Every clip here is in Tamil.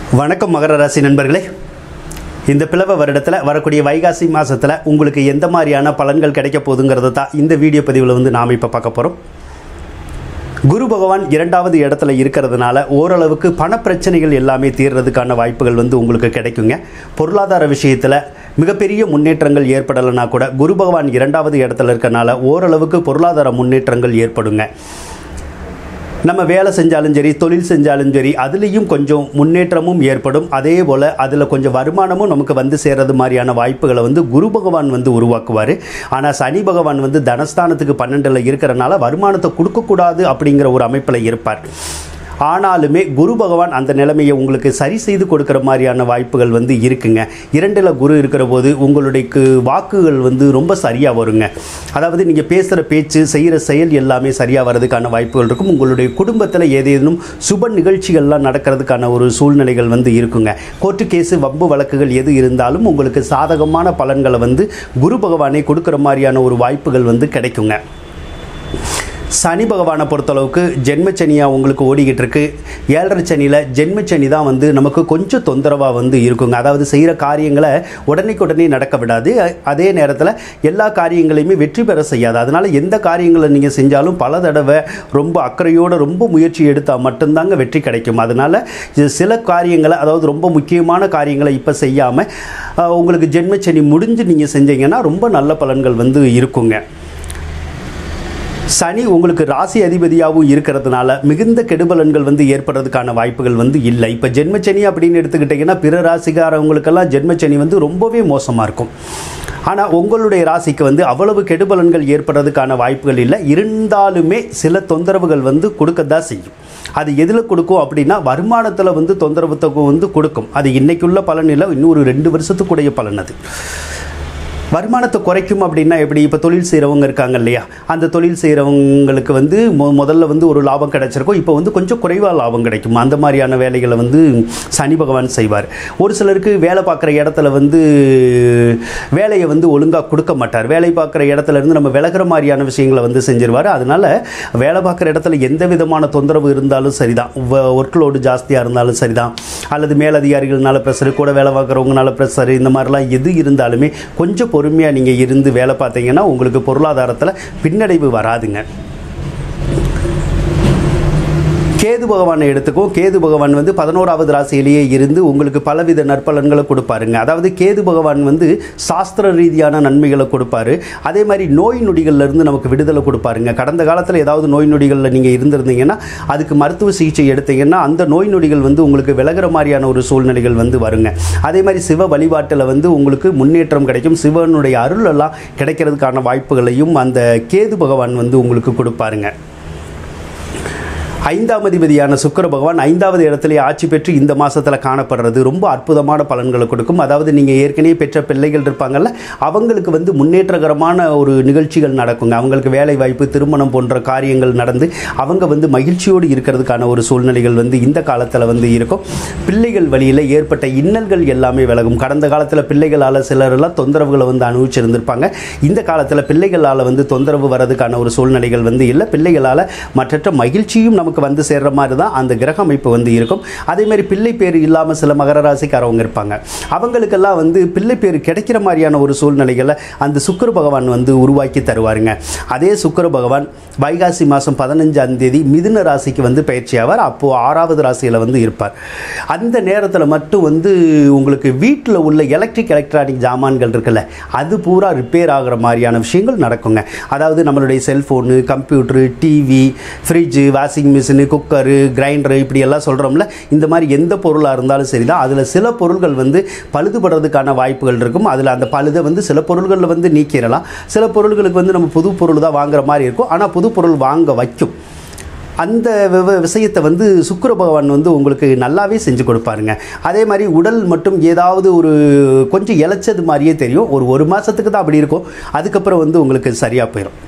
வணக்கம் மகர ராசி நண்பர்களே இந்த பிளவ வருடத்தில் வரக்கூடிய வைகாசி மாதத்தில் உங்களுக்கு எந்த மாதிரியான பலன்கள் கிடைக்க போகுதுங்கிறத தான் இந்த வீடியோ பதிவில் வந்து நாம் இப்போ பார்க்க போகிறோம் குரு பகவான் இரண்டாவது இடத்துல இருக்கிறதுனால ஓரளவுக்கு பணப்பிரச்சனைகள் எல்லாமே தீர்றதுக்கான வாய்ப்புகள் வந்து உங்களுக்கு கிடைக்குங்க பொருளாதார விஷயத்தில் மிகப்பெரிய முன்னேற்றங்கள் ஏற்படலைன்னா கூட குரு பகவான் இரண்டாவது இடத்துல இருக்கனால ஓரளவுக்கு பொருளாதார முன்னேற்றங்கள் ஏற்படுங்க நம்ம வேலை செஞ்சாலும் சரி தொழில் செஞ்சாலும் சரி அதுலேயும் கொஞ்சம் முன்னேற்றமும் ஏற்படும் அதே போல் அதில் கொஞ்சம் வருமானமும் நமக்கு வந்து சேர்றது மாதிரியான வாய்ப்புகளை வந்து குரு பகவான் வந்து உருவாக்குவார் ஆனால் சனி பகவான் வந்து தனஸ்தானத்துக்கு பன்னெண்டில் இருக்கிறனால வருமானத்தை கொடுக்கக்கூடாது அப்படிங்கிற ஒரு அமைப்பில் இருப்பார் ஆனாலுமே குரு பகவான் அந்த நிலைமையை உங்களுக்கு சரி செய்து கொடுக்குற மாதிரியான வாய்ப்புகள் வந்து இருக்குங்க இரண்டில் குரு இருக்கிற போது உங்களுடைய கு- வாக்குகள் வந்து ரொம்ப சரியாக வருங்க அதாவது நீங்கள் பேசுகிற பேச்சு செய்கிற செயல் எல்லாமே சரியாக வர்றதுக்கான வாய்ப்புகள் இருக்கும் உங்களுடைய குடும்பத்தில் ஏதேனும் சுப நிகழ்ச்சிகள்லாம் நடக்கிறதுக்கான ஒரு சூழ்நிலைகள் வந்து இருக்குங்க கோர்ட்டு கேஸு வம்பு வழக்குகள் எது இருந்தாலும் உங்களுக்கு சாதகமான பலன்களை வந்து குரு பகவானே கொடுக்குற மாதிரியான ஒரு வாய்ப்புகள் வந்து கிடைக்குங்க சனி பகவானை பொறுத்தளவுக்கு ஜென்மச்சனியாக உங்களுக்கு ஓடிக்கிட்டு இருக்கு ஏழரை சனியில் ஜென்மச்சனி தான் வந்து நமக்கு கொஞ்சம் தொந்தரவாக வந்து இருக்குங்க அதாவது செய்கிற காரியங்களை உடனேக்குடனே நடக்க விடாது அ- அதே நேரத்தில் எல்லா காரியங்களையுமே வெற்றி பெற செய்யாது அதனால் எந்த காரியங்களை நீங்கள் செஞ்சாலும் பல தடவை ரொம்ப அக்கறையோடு ரொம்ப முயற்சி எடுத்தால் மட்டும்தாங்க வெற்றி கிடைக்கும் அதனால் இது சில காரியங்களை அதாவது ரொம்ப முக்கியமான காரியங்களை இப்போ செய்யாமல் உங்களுக்கு ஜென்மச்சனி முடிஞ்சு நீங்கள் செஞ்சீங்கன்னா ரொம்ப நல்ல பலன்கள் வந்து இருக்குங்க சனி உங்களுக்கு ராசி அதிபதியாகவும் இருக்கிறதுனால மிகுந்த கெடுபலன்கள் வந்து ஏற்படுறதுக்கான வாய்ப்புகள் வந்து இல்லை இப்போ ஜென்மச்சனி அப்படின்னு எடுத்துக்கிட்டிங்கன்னா பிற ராசிக்காரவங்களுக்கெல்லாம் ஜென்மச்சனி வந்து ரொம்பவே மோசமாக இருக்கும் ஆனால் உங்களுடைய ராசிக்கு வந்து அவ்வளவு கெடுபலன்கள் ஏற்படுறதுக்கான வாய்ப்புகள் இல்லை இருந்தாலுமே சில தொந்தரவுகள் வந்து கொடுக்க தான் செய்யும் அது எதில் கொடுக்கும் அப்படின்னா வருமானத்தில் வந்து தொந்தரவு தொகை வந்து கொடுக்கும் அது இன்னைக்குள்ள பலன் இல்லை இன்னும் ஒரு ரெண்டு வருஷத்துக்குடைய பலன் அது வருமானத்தை குறைக்கும் அப்படின்னா எப்படி இப்போ தொழில் செய்கிறவங்க இருக்காங்க இல்லையா அந்த தொழில் செய்கிறவங்களுக்கு வந்து மொ முதல்ல வந்து ஒரு லாபம் கிடைச்சிருக்கும் இப்போ வந்து கொஞ்சம் குறைவாக லாபம் கிடைக்கும் அந்த மாதிரியான வேலைகளை வந்து சனி பகவான் செய்வார் ஒரு சிலருக்கு வேலை பார்க்குற இடத்துல வந்து வேலையை வந்து ஒழுங்காக கொடுக்க மாட்டார் வேலை பார்க்குற இடத்துல இருந்து நம்ம விலகுற மாதிரியான விஷயங்களை வந்து செஞ்சிருவார் அதனால வேலை பார்க்குற இடத்துல எந்த விதமான தொந்தரவு இருந்தாலும் சரிதான் ஒர்க் லோடு ஜாஸ்தியாக இருந்தாலும் சரிதான் அல்லது மேலதிகாரிகள்னால ப்ரெஷர் கூட வேலை பார்க்குறவங்கனால ப்ரெஷர் இந்த மாதிரிலாம் எது இருந்தாலுமே கொஞ்சம் பொறுமையாக நீங்கள் இருந்து வேலை பார்த்தீங்கன்னா உங்களுக்கு பொருளாதாரத்தில் பின்னடைவு வராதுங்க கேது பகவானை எடுத்துக்கும் கேது பகவான் வந்து பதினோராவது ராசியிலேயே இருந்து உங்களுக்கு பலவித நற்பலன்களை கொடுப்பாருங்க அதாவது கேது பகவான் வந்து சாஸ்திர ரீதியான நன்மைகளை கொடுப்பாரு அதே மாதிரி நோய் நொடிகள்ல இருந்து நமக்கு விடுதலை கொடுப்பாருங்க கடந்த காலத்தில் ஏதாவது நோய் நொடிகளில் நீங்கள் இருந்திருந்தீங்கன்னா அதுக்கு மருத்துவ சிகிச்சை எடுத்தீங்கன்னா அந்த நோய் நொடிகள் வந்து உங்களுக்கு விலகுற மாதிரியான ஒரு சூழ்நிலைகள் வந்து வருங்க அதே மாதிரி சிவ வழிபாட்டில் வந்து உங்களுக்கு முன்னேற்றம் கிடைக்கும் சிவனுடைய அருள் எல்லாம் கிடைக்கிறதுக்கான வாய்ப்புகளையும் அந்த கேது பகவான் வந்து உங்களுக்கு கொடுப்பாருங்க ஐந்தாம் அதிபதியான சுக்கிர பகவான் ஐந்தாவது இடத்திலே ஆட்சி பெற்று இந்த மாசத்துல காணப்படுறது ரொம்ப அற்புதமான பலன்களை கொடுக்கும் அதாவது நீங்கள் ஏற்கனவே பெற்ற பிள்ளைகள் இருப்பாங்கல்ல அவங்களுக்கு வந்து முன்னேற்றகரமான ஒரு நிகழ்ச்சிகள் நடக்குங்க அவங்களுக்கு வேலை வாய்ப்பு திருமணம் போன்ற காரியங்கள் நடந்து அவங்க வந்து மகிழ்ச்சியோடு இருக்கிறதுக்கான ஒரு சூழ்நிலைகள் வந்து இந்த காலத்தில் வந்து இருக்கும் பிள்ளைகள் வழியில் ஏற்பட்ட இன்னல்கள் எல்லாமே விலகும் கடந்த காலத்தில் பிள்ளைகளால் சிலரெல்லாம் தொந்தரவுகளை வந்து அனுபவிச்சிருந்திருப்பாங்க இந்த காலத்தில் பிள்ளைகளால் வந்து தொந்தரவு வர்றதுக்கான ஒரு சூழ்நிலைகள் வந்து இல்லை பிள்ளைகளால் மற்றற்ற மகிழ்ச்சியும் நமக்கு வந்து சேர்ற மாதிரி தான் அந்த கிரக அமைப்பு வந்து இருக்கும் அதே மாதிரி பிள்ளை பேர் இல்லாமல் சில மகர ராசிக்காரவங்க இருப்பாங்க அவங்களுக்கெல்லாம் வந்து பிள்ளை பேர் கிடைக்கிற மாதிரியான ஒரு சூழ்நிலைகளை அந்த சுக்கிர பகவான் வந்து உருவாக்கி தருவாருங்க அதே சுக்கிர பகவான் வைகாசி மாதம் பதினஞ்சாம் தேதி மிதுன ராசிக்கு வந்து பயிற்சி ஆவார் அப்போது ஆறாவது ராசியில் வந்து இருப்பார் அந்த நேரத்தில் மட்டும் வந்து உங்களுக்கு வீட்டில் உள்ள எலக்ட்ரிக் எலக்ட்ரானிக் ஜாமான்கள் இருக்குல்ல அது பூரா ரிப்பேர் ஆகிற மாதிரியான விஷயங்கள் நடக்குங்க அதாவது நம்மளுடைய cellphone computer TV fridge washing machine cooker grinder இப்படி எல்லாம் சொல்கிறோம்ல இந்த மாதிரி எந்த பொருளாக இருந்தாலும் சரி தான் அதில் சில பொருட்கள் வந்து பழுதுபடுறதுக்கான வாய்ப்புகள் இருக்கும் அதில் அந்த பழுதை வந்து சில பொருள்களில் வந்து நீக்கிடலாம் சில பொருள்களுக்கு வந்து நம்ம புது பொருள் தான் வாங்குற மாதிரி இருக்கும் ஆனால் புது பொருள் வாங்க வைக்கும் அந்த விவ- விஷயத்தை வந்து சுக்கிர பகவான் வந்து உங்களுக்கு நல்லாவே செஞ்சு கொடுப்பாருங்க அதே மாதிரி உடல் மட்டும் ஏதாவது ஒரு கொஞ்சம் இளைச்சது மாதிரியே தெரியும் ஒரு ஒரு மாதத்துக்கு தான் அப்படி இருக்கும் அதுக்கப்புறம் வந்து உங்களுக்கு சரியாக போயிடும்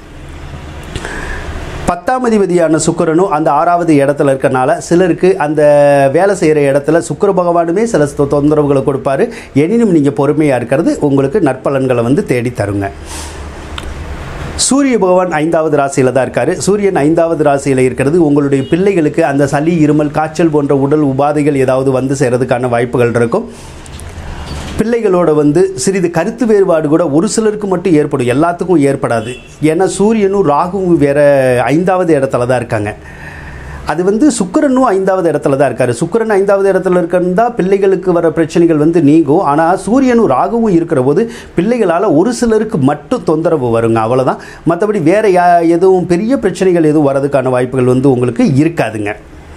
பத்தாம் அதிபதியான சுக்கிரனும் அந்த ஆறாவது இடத்துல இருக்கனால சிலருக்கு அந்த வேலை செய்கிற இடத்துல சுக்கிர பகவானுமே சில தொ- தொந்தரவுகளை கொடுப்பாரு எனினும் நீங்கள் பொறுமையாக இருக்கிறது உங்களுக்கு நற்பலன்களை வந்து தேடி தருங்க சூரிய பகவான் ஐந்தாவது ராசியில் தான் இருக்கார் சூரியன் ஐந்தாவது ராசியில் இருக்கிறது உங்களுடைய பிள்ளைகளுக்கு அந்த சளி இருமல் காய்ச்சல் போன்ற உடல் உபாதைகள் ஏதாவது வந்து சேர்றதுக்கான வாய்ப்புகள் இருக்கும் பிள்ளைகளோட வந்து சிறிது கருத்து வேறுபாடு கூட ஒரு சிலருக்கு மட்டும் ஏற்படும் எல்லாத்துக்கும் ஏற்படாது ஏன்னா சூரியனும் ராகுவும் வேற ஐந்தாவது இடத்துல தான் இருக்காங்க அது வந்து சுக்கிரனும் ஐந்தாவது இடத்துல தான் இருக்காரு சுக்கிரன் ஐந்தாவது இடத்துல இருக்கிறதா பிள்ளைகளுக்கு வர பிரச்சனைகள் வந்து நீங்கும் ஆனால் சூரியனும் ராகுவும் இருக்கிற போது பிள்ளைகளால் ஒரு சிலருக்கு மட்டும் தொந்தரவு வருங்க அவ்வளோதான் மற்றபடி வேற யா எதுவும் பெரிய பிரச்சனைகள் எதுவும் வரதுக்கான வாய்ப்புகள் வந்து உங்களுக்கு இருக்காதுங்க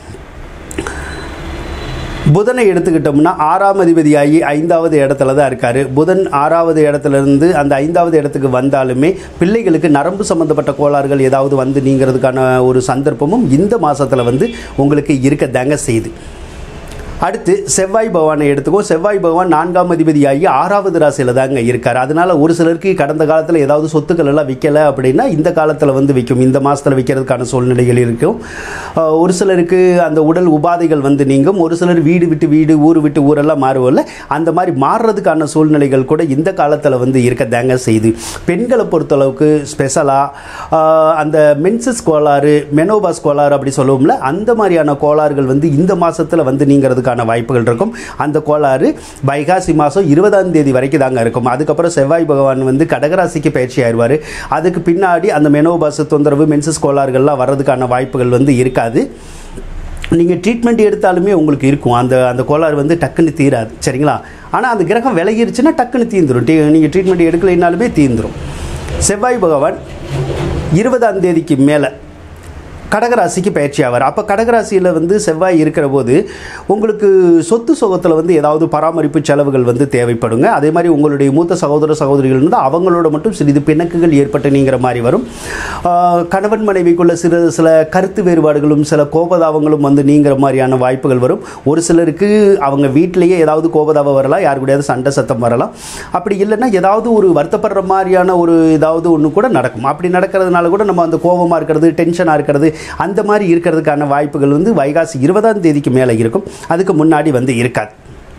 புதனை எடுத்துக்கிட்டோம்னா ஆறாம் அதிபதியாகி ஐந்தாவது இடத்துல தான் இருக்கார் புதன் ஆறாவது இடத்துல இருந்து அந்த ஐந்தாவது இடத்துக்கு வந்தாலுமே பிள்ளைகளுக்கு நரம்பு சம்மந்தப்பட்ட கோளாறுகள் ஏதாவது வந்து நீங்கிறதுக்கான ஒரு சந்தர்ப்பமும் இந்த மாதத்தில் வந்து உங்களுக்கு இருக்க தாங்க செய்யுது அடுத்து செவ்வாய் பகவானை எடுத்துக்கோ செவ்வாய் பகவான் நான்காம் அதிபதியாகி ஆறாவது ராசியில் தாங்க இருக்கார் அதனால ஒரு சிலருக்கு கடந்த காலத்தில் ஏதாவது சொத்துக்கள் எல்லாம் விற்கலை அப்படின்னா இந்த காலத்தில் வந்து விற்கும் இந்த மாதத்தில் விற்கிறதுக்கான சூழ்நிலைகள் இருக்கும் ஆஹ் ஒரு சிலருக்கு அந்த உடல் உபாதைகள் வந்து நீங்கும் ஒரு சிலர் வீடு விட்டு வீடு ஊர் விட்டு ஊரெல்லாம் மாறுவதில்ல அந்த மாதிரி மாறுறதுக்கான சூழ்நிலைகள் கூட இந்த காலத்தில் வந்து இருக்க தாங்க செய்யுது பெண்களை பொறுத்தளவுக்கு ஸ்பெஷலாக அந்த மென்சஸ் கோளாறு மெனோபாஸ் கோளாறு அப்படி சொல்லுவோம்ல அந்த மாதிரியான கோளாறுகள் வந்து இந்த மாதத்தில் வந்து நீங்கிறதுக்கான வாய்ப்புகள் இருக்கும் அந்த கோளாறு வைகாசி மாதம் இருபதாம் தேதி வரைக்கும் தாங்க இருக்கும் அதுக்கப்புறம் செவ்வாய் பகவான் வந்து கடகராசிக்கு பயிற்சி ஆயிடுவார் அதுக்கு பின்னாடி அந்த மெனோபாஸ் தொந்தரவு மென்சஸ் கோளாறுகள்லாம் வர்றதுக்கான வாய்ப்புகள் வந்து இருக்காது நீங்கள் ட்ரீட்மெண்ட் எடுத்தாலுமே உங்களுக்கு இருக்கும் அந்த அந்த கோளாறு வந்து டக்குன்னு தீராது சரிங்களா ஆனால் அந்த கிரகம் விலகிருச்சுன்னா டக்குன்னு தீந்துரும் டி நீங்கள் ட்ரீட்மெண்ட் எடுக்கலைனாலுமே தீந்துரும் செவ்வாய் பகவான் இருபதாம் தேதிக்கு மேலே கடகராசிக்கு பயிற்சி ஆவார் அப்போ கடகராசியில் வந்து செவ்வாய் இருக்கிற போது உங்களுக்கு சொத்து சுகத்தில் வந்து ஏதாவது பராமரிப்பு செலவுகள் வந்து தேவைப்படுங்க அதே மாதிரி உங்களுடைய மூத்த சகோதர சகோதரிகள் வந்து அவங்களோட மட்டும் சிறிது பிணக்குகள் ஏற்பட்டு நீங்கிற மாதிரி வரும் ஆஹ் கணவன் மனைவிக்குள்ள சில சில கருத்து வேறுபாடுகளும் சில கோபதாபங்களும் வந்து நீங்கிற மாதிரியான வாய்ப்புகள் வரும் ஒரு சிலருக்கு அவங்க வீட்டிலேயே ஏதாவது கோபதாபம் வரலாம் யாரு கூடயாவது சண்டை சத்தம் வரலாம் அப்படி இல்லைன்னா ஏதாவது ஒரு வருத்தப்படுற மாதிரியான ஒரு ஏதாவது ஒன்று கூட நடக்கும் அப்படி நடக்கிறதுனால கூட நம்ம அந்த கோபமாக இருக்கிறது டென்ஷனாக இருக்கிறது அந்த மாதிரி இருக்கிறதுக்கான வாய்ப்புகள் வந்து வைகாசி இருபதாம் தேதிக்கு மேலே இருக்கும் அதுக்கு முன்னாடி வந்து இருக்காது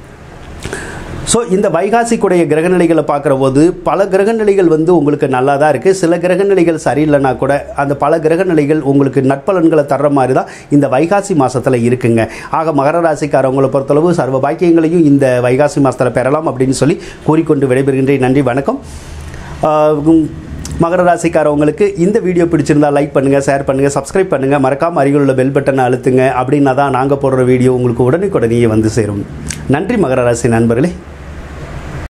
ஸோ இந்த வைகாசிக்குடைய கிரகநிலைகளை பார்க்குற போது பல கிரகநிலைகள் வந்து உங்களுக்கு நல்லா தான் இருக்குது சில கிரகநிலைகள் சரியில்லைனா கூட அந்த பல கிரகநிலைகள் உங்களுக்கு நற்பலன்களை தர்ற மாதிரி தான் இந்த வைகாசி மாதத்தில் இருக்குங்க ஆக மகர ராசிக்காரவங்களை பொறுத்தளவு சர்வ பாக்கியங்களையும் இந்த வைகாசி மாதத்தில் பெறலாம் அப்படின்னு சொல்லி கூறிக்கொண்டு விடைபெறுகின்றேன் நன்றி வணக்கம் ஆஹ் உம் மகர ராசிக்காரவங்களுக்கு இந்த வீடியோ பிடிச்சிருந்தா லைக் பண்ணுங்கள் ஷேர் பண்ணுங்கள் சப்ஸ்கிரைப் பண்ணுங்கள் மறக்காம அருகில் உள்ள பெல் பட்டனை அழுத்துங்க அப்படின்னா தான் நாங்கள் போடுற வீடியோ உங்களுக்கு உடனுக்குடனேயே வந்து சேரும் நன்றி மகர ராசி நண்பர்களே